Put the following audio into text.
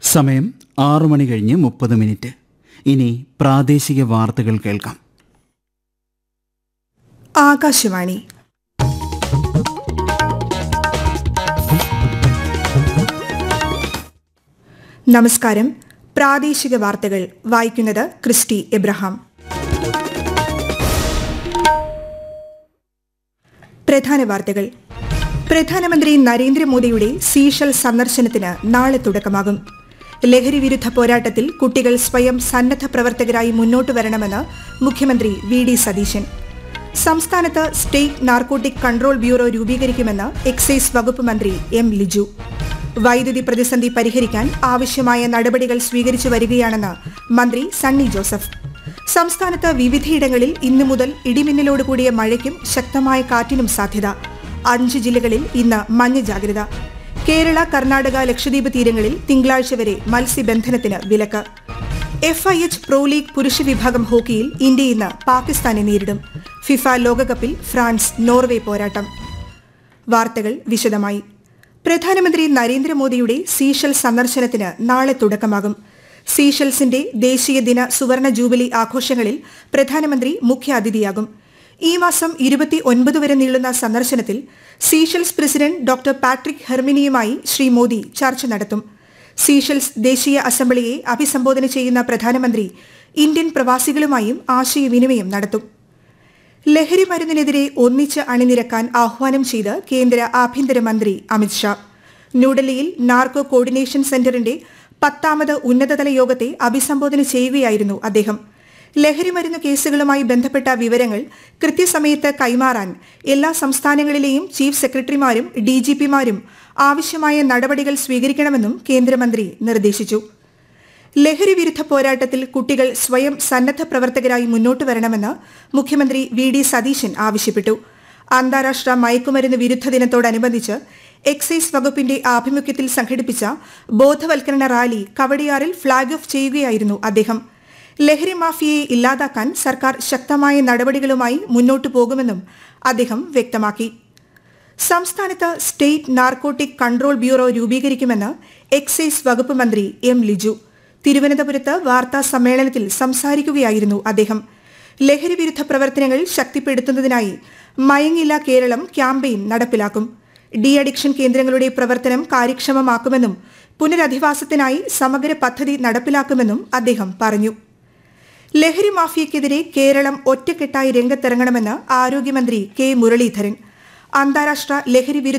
സമയം ആറു മണി കഴിഞ്ഞ് മുപ്പത് മിനിറ്റ് ഇനി പ്രാദേശിക വാർത്തകൾ കേൾക്കാം ആകാശവാണി നമസ്കാരം പ്രാദേശിക വാർത്തകൾ വായിക്കുന്നത് ക്രിസ്റ്റി എബ്രഹാം പ്രധാന വാർത്തകൾ പ്രധാനമന്ത്രി നരേന്ദ്രമോദിയുടെ സീഷൽ സന്ദർശനത്തിന് നാളെ തുടക്കമാകും ലഹരി വിരുദ്ധ പോരാട്ടത്തിൽ കുട്ടികൾ സ്വയം സന്നദ്ധ പ്രവർത്തകരായി മുന്നോട്ട് വരണമെന്ന് മുഖ്യമന്ത്രി വി ഡി സതീശൻ സംസ്ഥാനത്ത് സ്റ്റേറ്റ് നാർക്കോട്ടിക് കൺട്രോൾ ബ്യൂറോ രൂപീകരിക്കുമെന്ന് എക്സൈസ് വകുപ്പ് മന്ത്രി എം ലിജു വൈദ്യുതി പ്രതിസന്ധി പരിഹരിക്കാൻ ആവശ്യമായ നടപടികൾ സ്വീകരിച്ചു വരികയാണെന്ന് മന്ത്രി സണ്ണി ജോസഫ് സംസ്ഥാനത്ത് വിവിധയിടങ്ങളിൽ ഇന്നു മുതൽ ഇടിമിന്നലോട് കൂടിയ മഴയ്ക്കും ശക്തമായ കാറ്റിനും സാധ്യത അഞ്ച് ജില്ലകളിൽ ഇന്ന് മഞ്ഞ ജാഗ്രത കേരള കർണാടക ലക്ഷദ്വീപ് തീരങ്ങളിൽ തിങ്കളാഴ്ച വരെ മത്സ്യബന്ധനത്തിന് വിലക്ക് F I H pro league പുരുഷ വിഭാഗം ഹോക്കിയിൽ ഇന്ത്യ ഇന്ന് പാകിസ്ഥാനെ നേരിടും ഫിഫ ലോകകപ്പിൽ ഫ്രാൻസ് നോർവേ പോരാട്ടം വാർത്തകൾ വിശദമായി പ്രധാനമന്ത്രി നരേന്ദ്രമോദിയുടെ സീഷൽ സന്ദർശനത്തിന് നാളെ തുടക്കമാകും സീഷൽസിന്റെ ദേശീയ ദിന സുവർണ ജൂബിലി ആഘോഷങ്ങളിൽ പ്രധാനമന്ത്രി മുഖ്യാതിഥിയാകും ഈ മാസം ഇരുപത്തി ഒൻപത് വരെ നീളുന്ന സന്ദർശനത്തിൽ സീഷൽസ് പ്രസിഡന്റ് ഡോക്ടർ പാട്രിക് ഹെർമിനിയുമായി ശ്രീ മോദി ചർച്ച നടത്തും സീഷൽസ് ദേശീയ അസംബ്ലിയെ അഭിസംബോധന ചെയ്യുന്ന പ്രധാനമന്ത്രി ഇന്ത്യൻ പ്രവാസികളുമായും ആശയവിനിമയം നടത്തും ലഹരി മരുന്നിനെതിരെ ഒന്നിച്ച് അണിനിരക്കാൻ ആഹ്വാനം ചെയ്ത് കേന്ദ്ര ആഭ്യന്തരമന്ത്രി അമിത്ഷാ ന്യൂഡൽഹിയിൽ നാർക്കോ കോർഡിനേഷൻ സെന്ററിന്റെ പത്താമത് ഉന്നതതല യോഗത്തെ അഭിസംബോധന ചെയ്യുകയായിരുന്നു അദ്ദേഹം ലഹരി മരുന്ന് കേസുകളുമായി ബന്ധപ്പെട്ട വിവരങ്ങൾ കൃത്യസമയത്ത് കൈമാറാൻ എല്ലാ സംസ്ഥാനങ്ങളിലെയും ചീഫ് സെക്രട്ടറിമാരും ഡിജിപിമാരും ആവശ്യമായ നടപടികൾ സ്വീകരിക്കണമെന്നും കേന്ദ്രമന്ത്രി നിർദ്ദേശിച്ചു ലഹരി വിരുദ്ധ പോരാട്ടത്തിൽ കുട്ടികൾ സ്വയം സന്നദ്ധ പ്രവർത്തകരായി മുന്നോട്ട് വരണമെന്ന് മുഖ്യമന്ത്രി വി ഡി സതീശൻ ആവശ്യപ്പെട്ടു അന്താരാഷ്ട്ര മയക്കുമരുന്ന് വിരുദ്ധ ദിനത്തോടനുബന്ധിച്ച് എക്സൈസ് വകുപ്പിന്റെ ആഭിമുഖ്യത്തിൽ സംഘടിപ്പിച്ച ബോധവൽക്കരണ റാലി കവടിയാറിൽ ഫ്ളാഗ് ഓഫ് ചെയ്യുകയായിരുന്നു അദ്ദേഹം ലഹരി മാഫിയയെ ഇല്ലാതാക്കാൻ സർക്കാർ ശക്തമായ നടപടികളുമായി മുന്നോട്ടു പോകുമെന്നും അദ്ദേഹം വ്യക്തമാക്കി സംസ്ഥാനത്ത് സ്റ്റേറ്റ് നാർക്കോട്ടിക് കൺട്രോൾ ബ്യൂറോ രൂപീകരിക്കുമെന്ന് എക്സൈസ് വകുപ്പ് മന്ത്രി എം ലിജു തിരുവനന്തപുരത്ത് വാർത്താ സമ്മേളനത്തിൽ സംസാരിക്കുകയായിരുന്നു അദ്ദേഹം ലഹരി വിരുദ്ധ പ്രവർത്തനങ്ങൾ ശക്തിപ്പെടുത്തുന്നതിനായി മയങ്ങില്ല കേരളം ക്യാമ്പയിൻ നടപ്പിലാക്കും ഡി അഡിക്ഷൻ കേന്ദ്രങ്ങളുടെ പ്രവർത്തനം കാര്യക്ഷമമാക്കുമെന്നും പുനരധിവാസത്തിനായി സമഗ്ര പദ്ധതി നടപ്പിലാക്കുമെന്നും അദ്ദേഹം പറഞ്ഞു ലഹരി മാഫിയക്കെതിരെ കേരളം ഒറ്റക്കെട്ടായി രംഗത്തിറങ്ങണമെന്ന് ആരോഗ്യമന്ത്രി കെ മുരളീധരൻ അന്താരാഷ്ട്ര ലഹരി